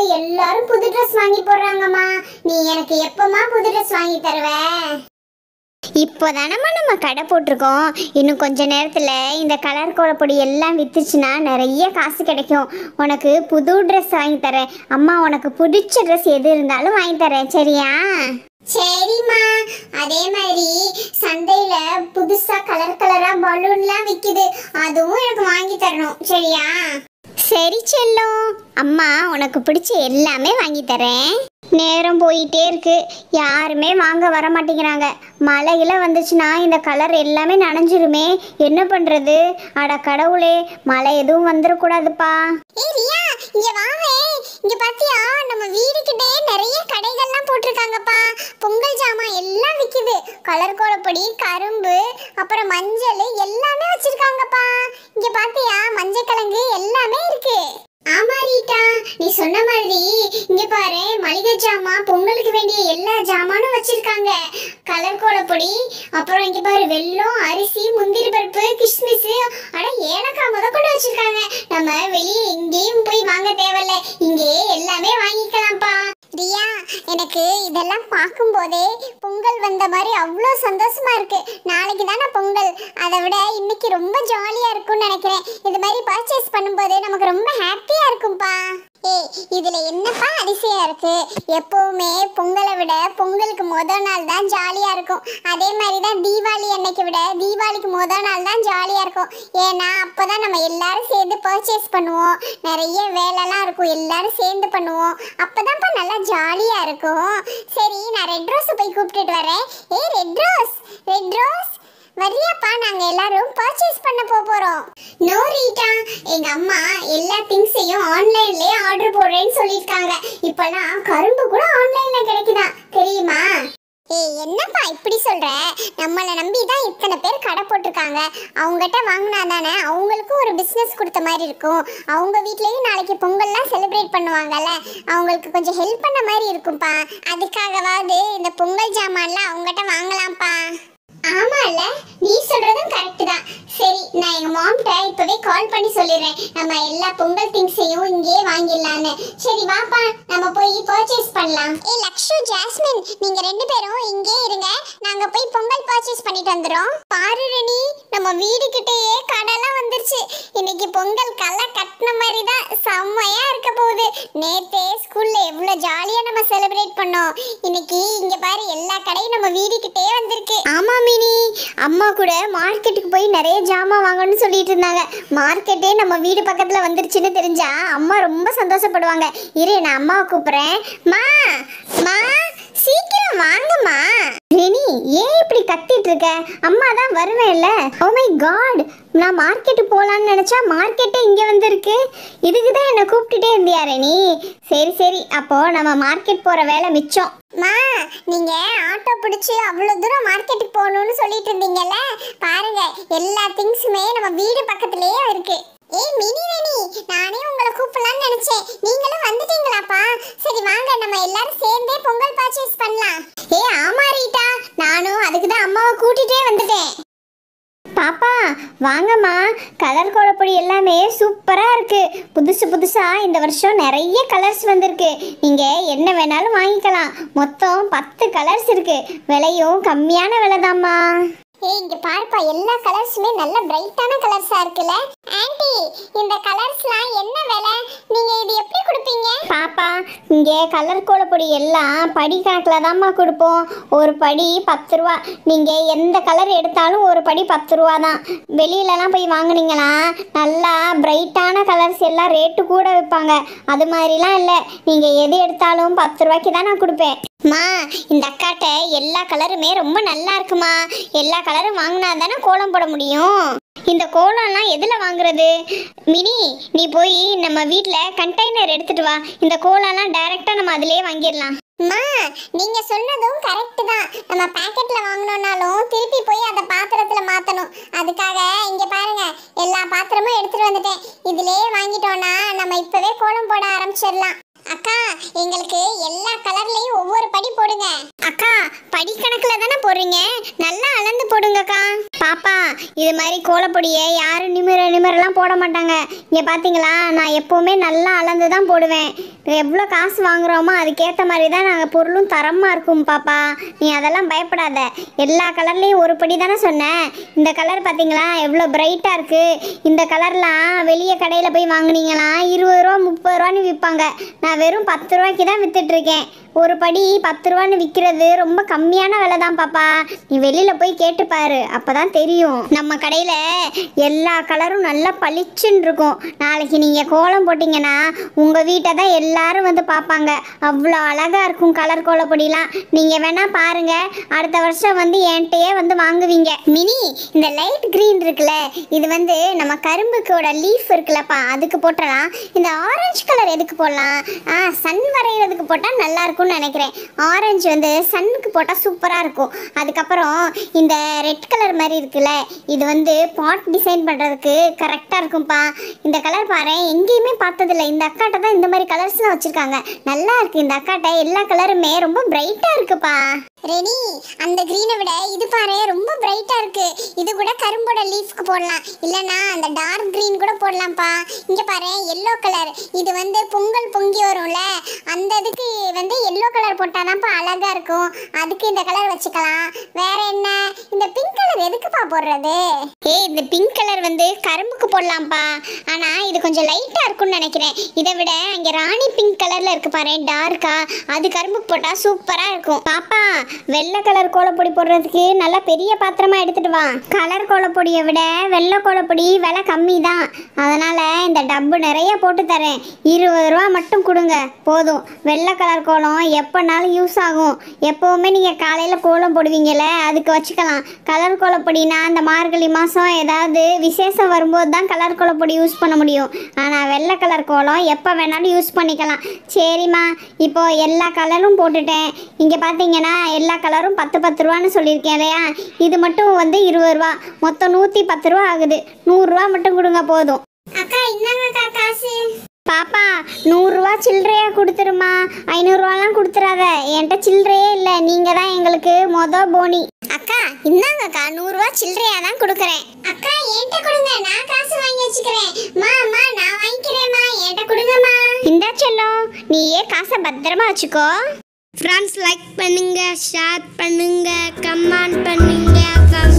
எல்லாரும் புது ட்ரெஸ் வாங்கி போடுறாங்கம்மா நீ எனக்கு எப்பமா புது ட்ரெஸ் வாங்கி தருவ இப்போதானம்மா நம்ம கடை போட்டிருக்கோம் இன்னும் கொஞ்ச நேரத்தில் இந்த கலர் கோலப்பொடி எல்லாம் வித்துச்சுன்னா நிறைய காசு கிடைக்கும் உனக்கு புது ட்ரெஸ் வாங்கி தரேன் அம்மா உனக்கு பிடிச்ச ட்ரெஸ் எது இருந்தாலும் வாங்கி தரேன் சரியா சரிம்மா அதே மாதிரி சந்தையில புதுசா கலர் கலரா பலூன்லாம் விக்குது அதுவும் எனக்கு வாங்கி தரணும் சரியா சரி செல்லம் அம்மா உனக்கு பிடிச்ச எல்லாமே வாங்கி தரேன் நேரம் போயிட்டே இருக்கு யாருமே வாங்க வர மாட்டேங்கிறாங்க மழையில வந்துச்சுன்னா இந்த கலர் எல்லாமே நனைஞ்சிருமே என்ன பண்றது அட கடவுளே மழை எதுவும் வந்துடக்கூடாதுப்பா ஏய் ரியா இங்க வாவே இங்க பாத்தியா நம்ம வீடு கிட்டே நிறைய கடைகள்லாம் போட்டிருக்காங்கப்பா பொங்கல் ஜாமான் எல்லாம் விக்குது கலர் கோலப்பொடி கரும்பு அப்புறம் மஞ்சள் எல்லாமே வச்சிருக்காங்கப்பா இங்க பாத்தியா மஞ்சள் கிழங்கு எல்லாமே இருக்கு ஆமா ரீட்டா நீ சொன்ன மாதிரி இங்க பாரு மளிகை ஜாமான் பொங்கலுக்கு வேண்டிய எல்லா ஜாமானும் வச்சிருக்காங்க கலர் கோலப்பொடி அப்புறம் இங்க பாரு வெல்லம் அரிசி முந்திரி பருப்பு கிஸ்மிஸ் அட ஏலக்காய் முத கொண்டு வச்சிருக்காங்க நம்ம வெளியே எங்கேயும் போய் வாங்க தேவையில்ல இங்கே எல்லாமே வாங்கிக்கலாம்ப்பா ரியா எனக்கு இதெல்லாம் பார்க்கும்போதே பொங்கல் வந்த மாதிரி அவ்வளோ சந்தோஷமா இருக்கு நாளைக்கு தானே பொங்கல் அதை விட இன்னைக்கு ரொம்ப ஜாலியா இருக்கும்னு நினைக்கிறேன் இது மாதிரி பர்ச்சேஸ் பண்ணும்போது நமக்கு ரொம்ப ஹாப்பியா இருக்கும்பா ஏய் இதுல என்னப்பா அதிசயம் இருக்கு எப்பவுமே பொங்கலை விட பொங்கலுக்கு முத நாள் தான் ஜாலியா இருக்கும் அதே மாதிரி தான் தீபாவளி அன்னைக்கு விட தீபாவளிக்கு முத நாள் தான் ஜாலியா இருக்கும் ஏன்னா அப்பதான் நம்ம எல்லாரும் சேர்ந்து பர்ச்சேஸ் பண்ணுவோம் நிறைய வேலைலாம் இருக்கும் எல்லாரும் சேர்ந்து பண்ணுவோம் அப்பதான்ப்பா நல்லா ஜாலியா இருக்கும் சரி நான் ரெட் ரோஸ் போய் கூப்பிட்டுட்டு வரேன் ஏய் ரெட் ரோஸ் ரெட் ரோஸ் வரியாப்பா நாங்க எல்லாரும் பர்ச்சேஸ் பண்ண போக போறோம் நோ ரீட்டா எங்க அம்மா எல்லா திங்ஸையும் ஆன்லைன்லயே ஆர்டர் போடுறேன்னு சொல்லிருக்காங்க இப்பலாம் கரும்பு கூட ஆன்லைன்ல கிடைக்குதா தெரியுமா ஏய் என்னப்பா இப்படி சொல்ற நம்மளை நம்பி தான் இத்தனை பேர் கடை போட்டிருக்காங்க அவங்ககிட்ட வாங்கினா தானே அவங்களுக்கும் ஒரு பிஸ்னஸ் கொடுத்த மாதிரி இருக்கும் அவங்க வீட்லயும் நாளைக்கு பொங்கல்லாம் செலிப்ரேட் பண்ணுவாங்கல்ல அவங்களுக்கு கொஞ்சம் ஹெல்ப் பண்ண மாதிரி இருக்கும்ப்பா அதுக்காகவாவது இந்த பொங்கல் ஜாமான்லாம் அவங்ககிட்ட வாங்கலாம்ப்பா ஆமால நீ சொல்றதும் கரெக்ட் தான் சரி நான் எங்க மாம்கிட்ட இப்பவே கால் பண்ணி சொல்லிடுறேன் நம்ம எல்லா பொங்கல் திங்ஸையும் இங்கேயே வாங்கிடலான்னு சரி வாப்பா நம்ம போய் பர்ச்சேஸ் பண்ணலாம் ஏ லக்ஷு ஜாஸ்மின் நீங்க ரெண்டு பேரும் இங்கே இருங்க நாங்க போய் பொங்கல் பர்ச்சேஸ் பண்ணிட்டு வந்துறோம் பாரு ரெனி நம்ம வீடு கிட்டேயே கடைலாம் வந்துருச்சு இன்னைக்கு பொங்கல் களை கட்டின மாதிரி தான் செம்மையா இருக்க போகுது நேத்தே ஸ்கூல்ல எவ்வளவு ஜாலியா நம்ம செலிப்ரேட் பண்ணோம் இன்னைக்கு இங்க பாரு எல்லா கடையும் நம்ம வீடு கிட்டே வந்திருக்கு ஆமா மினி அம்மா கூட மார்க்கெட்டுக்கு போய் நிறைய ஜாமான் வாங்கணும்னு சொல்லிட்டு இருந்தாங்க மார்க்கெட்டே நம்ம வீடு பக்கத்துல வந்துருச்சுன்னு தெரிஞ்சா அம்மா ரொம்ப சந்தோஷப்படுவாங்க இரு நான் அம்மாவை கூப்பிடுறேன் மா மா சீக்கிரம் வாங்கம்மா ரெனி ஏன் இப்படி கத்திட்டு இருக்க அம்மா தான் வருவேன்ல ஓ மை காட் நான் மார்க்கெட்டு போகலான்னு நினச்சா மார்க்கெட்டே இங்கே வந்திருக்கு இதுக்கு தான் என்னை கூப்பிட்டுட்டே இருந்தியா ரெனி சரி சரி அப்போ நம்ம மார்க்கெட் போகிற வேலை மிச்சம் மா நீங்க ஆட்டோ பிடிச்சி அவ்வளவு தூரம் மார்க்கெட்டுக்கு போகணும்னு சொல்லிட்டு இருந்தீங்கல்ல பாருங்க எல்லா திங்ஸுமே நம்ம வீடு பக்கத்துலயே இருக்கு ஏய் மினி வேணி நானே உங்களை கூப்பிடலாம்னு நினைச்சேன் நீங்களும் வந்துட்டீங்களாப்பா சரி வாங்க நம்ம எல்லாரும் சேர்ந்தே பொங்கல் பர்ச்சேஸ் பண்ணலாம் ஏய் ஆமா ரீட்டா நானும் அதுக்கு தான் அம்மாவை கூட்டிட்டே வந்துட்டேன் பாப்பா வாங்கம்மா கலர் கோலப்பொடி எல்லாமே சூப்பராக இருக்கு புதுசு புதுசாக இந்த வருஷம் நிறைய கலர்ஸ் வந்திருக்கு நீங்கள் என்ன வேணாலும் வாங்கிக்கலாம் மொத்தம் பத்து கலர்ஸ் இருக்கு விலையும் கம்மியான விலைதாம்மா ஏய் இங்க பாருப்பா எல்லா கலர்ஸுமே நல்ல பிரைட்டான கலர்ஸா இருக்குல்ல ஆன்ட்டி இந்த கலர்ஸ்லாம் என்ன விலை நீங்க இது எப்படி கொடுப்பீங்க பாப்பா இங்கே கலர் கோலப்பொடி எல்லாம் படி கணக்கில் தாம்மா கொடுப்போம் ஒரு படி பத்து ரூபா நீங்கள் எந்த கலர் எடுத்தாலும் ஒரு படி பத்து ரூபா தான் வெளியிலலாம் போய் வாங்குனீங்களா நல்லா பிரைட்டான கலர்ஸ் எல்லாம் ரேட்டு கூட விற்பாங்க அது மாதிரிலாம் இல்லை நீங்கள் எது எடுத்தாலும் பத்து ரூபாய்க்கு தான் நான் கொடுப்பேன் மா இந்த அக்காட்ட எல்லா கலருமே ரொம்ப நல்லா இருக்குமா எல்லா கலரும் வாங்கினா தானே கோலம் போட முடியும் இந்த கோலம்லாம் எதில் வாங்குறது மினி நீ போய் நம்ம வீட்டில் கண்டெய்னர் எடுத்துட்டு வா இந்த கோலம்லாம் டைரெக்டாக நம்ம அதிலே வாங்கிடலாம் அம்மா நீங்க சொன்னதும் கரெக்ட் தான் நம்ம பாக்கெட்ல வாங்கணும்னாலும் திருப்பி போய் அதை பாத்திரத்துல மாத்தணும் அதுக்காக இங்க பாருங்க எல்லா பாத்திரமும் எடுத்துட்டு வந்துட்டேன் இதுலயே வாங்கிட்டோம்னா நம்ம இப்பவே கோலம் போட ஆரம்பிச்சிடலாம் அக்கா எங்களுக்கு எல்லா கலர்லயும் ஒவ்வொரு படி போடுங்க அக்கா படிக்கணக்குல தானே போடுறீங்க நல்லா அளந்து போடுங்கக்கா பாப்பா இது மாதிரி கோலப்பொடியை யாரும் நிமிர நிமிரெல்லாம் போட மாட்டாங்க இங்கே பார்த்தீங்களா நான் எப்போவுமே நல்லா அளந்து தான் போடுவேன் எவ்வளோ காசு வாங்குறோமோ அதுக்கேற்ற மாதிரி தான் நாங்கள் பொருளும் தரமாக இருக்கும் பாப்பா நீ அதெல்லாம் பயப்படாத எல்லா கலர்லேயும் ஒரு படி தானே சொன்னேன் இந்த கலர் பார்த்தீங்களா எவ்வளோ பிரைட்டாக இருக்குது இந்த கலர்லாம் வெளியே கடையில் போய் வாங்குனீங்களா இருபது ரூபா முப்பது ரூபான்னு விற்பாங்க நான் வெறும் பத்து ரூபாய்க்கு தான் வித்துட்ருக்கேன் ஒரு படி பத்து ரூபான்னு விற்கிறது ரொம்ப கம்மியான விலை தான் பாப்பா நீ வெளியில் போய் கேட்டு பாரு அப்போ தான் தெரியும் நம்ம கடையில் எல்லா கலரும் நல்லா பளிச்சுன்னு இருக்கும் நாளைக்கு நீங்கள் கோலம் போட்டிங்கன்னா உங்கள் வீட்டை தான் எல்லாரும் வந்து பார்ப்பாங்க அவ்வளோ அழகாக இருக்கும் கலர் கோலப்பொடிலாம் நீங்கள் வேணால் பாருங்கள் அடுத்த வருஷம் வந்து என்கிட்டயே வந்து வாங்குவீங்க மினி இந்த லைட் க்ரீன் இருக்குல்ல இது வந்து நம்ம கரும்புக்கோட லீஃப் இருக்குல்லப்பா அதுக்கு போட்டலாம் இந்த ஆரஞ்சு கலர் எதுக்கு போடலாம் ஆ சன் வரைகிறதுக்கு போட்டால் நல்லா இருக்கும்னு நினைக்கிறேன் ஆரஞ்சு வந்து சன்னுக்கு போட்டால் சூப்பராக இருக்கும் அதுக்கப்புறம் இந்த ரெட் கலர் மாதிரி இருக்குல்ல இது வந்து பாட் டிசைன் பண்ணுறதுக்கு கரெக்டாக இருக்கும்ப்பா இந்த கலர் பாரு எங்கேயுமே பார்த்ததில்ல இந்த அக்காட்ட தான் இந்த மாதிரி கலர்ஸ்லாம் வச்சுருக்காங்க நல்லா இருக்கு இந்த அக்காட்ட எல்லா கலருமே ரொம்ப பிரைட்டாக இருக்குப்பா ரெடி அந்த கிரீனை விட இது பாரு ரொம்ப பிரைட்டா இருக்கு இது கூட கரும்போட லீஃப்க்கு போடலாம் இல்லனா அந்த டார்க் கிரீன் கூட போடலாம்ப்பா இங்க பாரு எல்லோ கலர் இது வந்து பொங்கல் பொங்கி வரும்ல அந்த இதுக்கு வந்து எல்லோ கலர் போட்டாதான்ப்பா அழகா இருக்கும் அதுக்கு இந்த கலர் வச்சுக்கலாம் வேற என்ன இந்த பிங்க் கலர் எதுக்குப்பா போடுறது ஏய் இந்த பிங்க் கலர் வந்து கரும்புக்கு போடலாம்ப்பா ஆனால் இது கொஞ்சம் லைட்டாக இருக்கும்னு நினைக்கிறேன் இதை விட இங்கே ராணி பிங்க் கலரில் இருக்கு பாரு டார்க்கா அது கரும்புக்கு போட்டால் சூப்பராக இருக்கும் பாப்பா வெள்ளை கலர் கோலப்பொடி போடுறதுக்கு நல்லா பெரிய பாத்திரமா எடுத்துட்டு வா கலர் கோலப்பொடியை விட வெள்ளை கோலப்பொடி விலை கம்மி தான் அதனால் இந்த டப்பு நிறைய போட்டு தரேன் இருபது ரூபா மட்டும் கொடுங்க போதும் வெள்ளை கலர் கோலம் எப்போனாலும் யூஸ் ஆகும் எப்போவுமே நீங்கள் காலையில் கோலம் போடுவீங்கல்ல அதுக்கு வச்சுக்கலாம் கலர் கோலப்பொடினா அந்த மார்கழி மாதம் ஏதாவது விசேஷம் வரும்போது தான் கலர் கோலப்பொடி யூஸ் பண்ண முடியும் ஆனால் வெள்ளை கலர் கோலம் எப்போ வேணாலும் யூஸ் பண்ணிக்கலாம் சரிம்மா இப்போ எல்லா கலரும் போட்டுட்டேன் இங்கே பார்த்தீங்கன்னா எல்லா கலரும் பத்து பத்து ரூபான்னு சொல்லியிருக்கேன் இல்லையா இது மட்டும் வந்து இருபது ரூபா மொத்தம் நூற்றி பத்து ரூபா ஆகுது நூறுரூவா மட்டும் கொடுங்க போதும் அக்கா இந்தாங்கக்கா காசு பாப்பா நூறுரூவா சில்லறையா கொடுத்துருமா ஐநூறுரூவாலாம் கொடுத்துறாத என்கிட்ட சில்லறையே இல்லை நீங்கள் தான் எங்களுக்கு மொத போனி அக்கா இந்தாங்கக்கா நூறுரூவா சில்லறையா தான் கொடுக்குறேன் அக்கா என்கிட்ட கொடுங்க நான் காசு வாங்கி வச்சுக்கிறேன் மா அம்மா நான் வாங்கிக்கிறேம்மா என்கிட்ட கொடுங்கம்மா இந்தா செல்லம் நீயே காசை பத்திரமா வச்சுக்கோ ஃப்ரெண்ட்ஸ் லைக் பண்ணுங்க ஷேர் பண்ணுங்க கமெண்ட் பண்ணுங்க